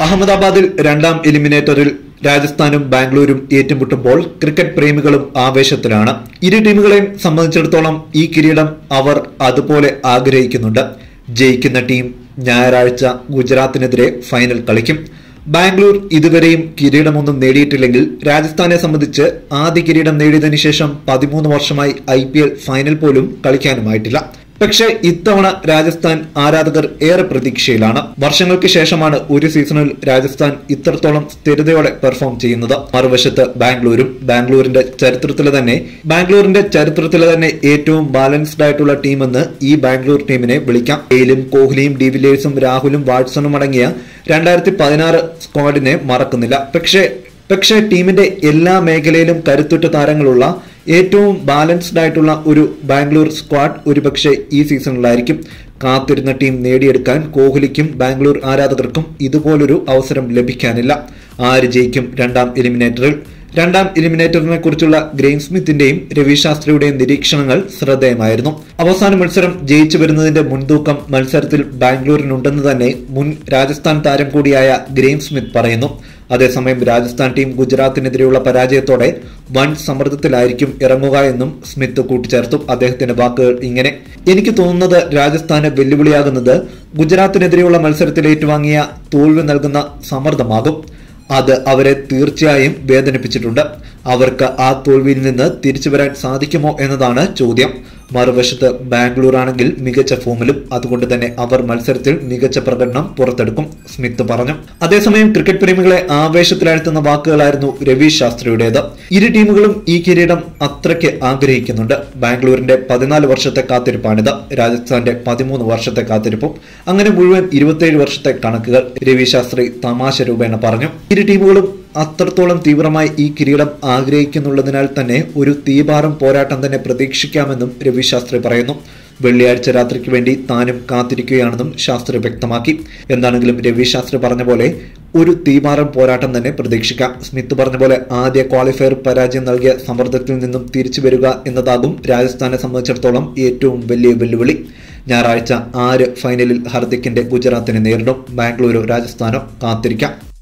അഹമ്മദാബാദിൽ രണ്ടാം എലിമിനേറ്ററിൽ രാജസ്ഥാനും ബാംഗ്ലൂരും ഏറ്റുമുട്ടുമ്പോൾ ക്രിക്കറ്റ് പ്രേമികളും ആവേശത്തിലാണ് ഇരു ടീമുകളെയും സംബന്ധിച്ചിടത്തോളം ഈ കിരീടം അവർ അതുപോലെ ആഗ്രഹിക്കുന്നുണ്ട് ജയിക്കുന്ന ടീം ഞായറാഴ്ച ഗുജറാത്തിനെതിരെ ഫൈനൽ കളിക്കും ബാംഗ്ലൂർ ഇതുവരെയും കിരീടമൊന്നും നേടിയിട്ടില്ലെങ്കിൽ രാജസ്ഥാനെ സംബന്ധിച്ച് ആദ്യ കിരീടം നേടിയതിനു ശേഷം പതിമൂന്ന് വർഷമായി ഐ ഫൈനൽ പോലും കളിക്കാനുമായിട്ടില്ല പക്ഷേ ഇത്തവണ രാജസ്ഥാൻ ആരാധകർ ഏറെ പ്രതീക്ഷയിലാണ് വർഷങ്ങൾക്ക് ശേഷമാണ് ഒരു സീസണിൽ രാജസ്ഥാൻ ഇത്രത്തോളം സ്ഥിരതയോടെ പെർഫോം ചെയ്യുന്നത് മറുവശത്ത് ബാംഗ്ലൂരും ബാംഗ്ലൂരിന്റെ ചരിത്രത്തിലെ തന്നെ ബാംഗ്ലൂരിന്റെ ചരിത്രത്തിലെ തന്നെ ഏറ്റവും ബാലൻസ്ഡ് ആയിട്ടുള്ള ടീമെന്ന് ഈ ബാംഗ്ലൂർ ടീമിനെ വിളിക്കാം ഗെയിലും കോഹ്ലിയും ഡിവിലിയേഴ്സും രാഹുലും വാട്സണും അടങ്ങിയ രണ്ടായിരത്തി പതിനാറ് സ്ക്വാഡിനെ മറക്കുന്നില്ല പക്ഷേ പക്ഷേ ടീമിന്റെ എല്ലാ മേഖലയിലും കരുത്തുറ്റ താരങ്ങളുള്ള ഏറ്റവും ബാലൻസ്ഡ് ആയിട്ടുള്ള ഒരു ബാംഗ്ലൂർ സ്ക്വാഡ് ഒരുപക്ഷെ ഈ സീസണിലായിരിക്കും കാത്തിരുന്ന ടീം നേടിയെടുക്കാൻ കോഹ്ലിക്കും ബാംഗ്ലൂർ ആരാധകർക്കും ഇതുപോലൊരു അവസരം ലഭിക്കാനില്ല ആര് ജയിക്കും രണ്ടാം എലിമിനേറ്ററിൽ രണ്ടാം എലിമിനേറ്ററിനെ കുറിച്ചുള്ള ഗ്രെയിൻ സ്മിത്തിന്റെയും രവി ശാസ്ത്രിയുടെയും നിരീക്ഷണങ്ങൾ ശ്രദ്ധേയമായിരുന്നു അവസാന മത്സരം ജയിച്ചു വരുന്നതിന്റെ മുൻതൂക്കം മത്സരത്തിൽ ബാംഗ്ലൂരിനുണ്ടെന്ന് തന്നെ മുൻ രാജസ്ഥാൻ താരം കൂടിയായ ഗ്രെയിൻ സ്മിത്ത് പറയുന്നു അതേസമയം രാജസ്ഥാൻ ടീം ഗുജറാത്തിനെതിരെയുള്ള പരാജയത്തോടെ വൻ സമ്മർദ്ദത്തിലായിരിക്കും ഇറങ്ങുക എന്നും സ്മിത്ത് കൂട്ടിച്ചേർത്തു അദ്ദേഹത്തിന്റെ വാക്കുകൾ ഇങ്ങനെ എനിക്ക് തോന്നുന്നത് രാജസ്ഥാന് വെല്ലുവിളിയാകുന്നത് ഗുജറാത്തിനെതിരെയുള്ള മത്സരത്തിൽ ഏറ്റുവാങ്ങിയ തോൽവി നൽകുന്ന സമ്മർദ്ദമാകും അത് അവരെ തീർച്ചയായും വേദനിപ്പിച്ചിട്ടുണ്ട് അവർക്ക് ആ തോൽവിയിൽ നിന്ന് തിരിച്ചു വരാൻ സാധിക്കുമോ എന്നതാണ് ചോദ്യം മറുവശത്ത് ബാംഗ്ലൂർ ആണെങ്കിൽ മികച്ച ഫോമിലും അതുകൊണ്ട് തന്നെ അവർ മത്സരത്തിൽ മികച്ച പ്രകടനം പുറത്തെടുക്കും സ്മിത്ത് പറഞ്ഞു അതേസമയം ക്രിക്കറ്റ് പ്രേമികളെ ആവേശത്തിലാഴ്ത്തുന്ന വാക്കുകളായിരുന്നു രവി ശാസ്ത്രിയുടേത് ഇരു ടീമുകളും ഈ കിരീടം അത്രയ്ക്ക് ആഗ്രഹിക്കുന്നുണ്ട് ബാംഗ്ലൂരിന്റെ പതിനാല് വർഷത്തെ കാത്തിരിപ്പാണിത് രാജസ്ഥാന്റെ പതിമൂന്ന് വർഷത്തെ കാത്തിരിപ്പും അങ്ങനെ മുഴുവൻ ഇരുപത്തിയേഴ് വർഷത്തെ കണക്കുകൾ രവി ശാസ്ത്രി തമാശ രൂപേണ പറഞ്ഞു ഇരു ടീമുകളും അത്രത്തോളം തീവ്രമായി ഈ കിരീടം ആഗ്രഹിക്കുന്നുള്ളതിനാൽ തന്നെ ഒരു തീപാറും പോരാട്ടം തന്നെ പ്രതീക്ഷിക്കാമെന്നും രവി ശാസ്ത്രി പറയുന്നു വെള്ളിയാഴ്ച രാത്രിക്ക് വേണ്ടി താനും കാത്തിരിക്കുകയാണെന്നും ശാസ്ത്രി വ്യക്തമാക്കി എന്താണെങ്കിലും രവി ശാസ്ത്രി പറഞ്ഞ പോലെ ഒരു തീമാറം പോരാട്ടം തന്നെ പ്രതീക്ഷിക്കാം സ്മിത്ത് പറഞ്ഞ പോലെ ആദ്യ ക്വാളിഫയർ പരാജയം നൽകിയ സമ്മർദ്ദത്തിൽ നിന്നും തിരിച്ചു വരിക എന്നതാകും രാജസ്ഥാനെ സംബന്ധിച്ചിടത്തോളം ഏറ്റവും വലിയ വെല്ലുവിളി ഞായറാഴ്ച ആര് ഫൈനലിൽ ഹർദിക്കിന്റെ ഗുജറാത്തിനെ നേരിടും ബാംഗ്ലൂരു രാജസ്ഥാനോ കാത്തിരിക്കാം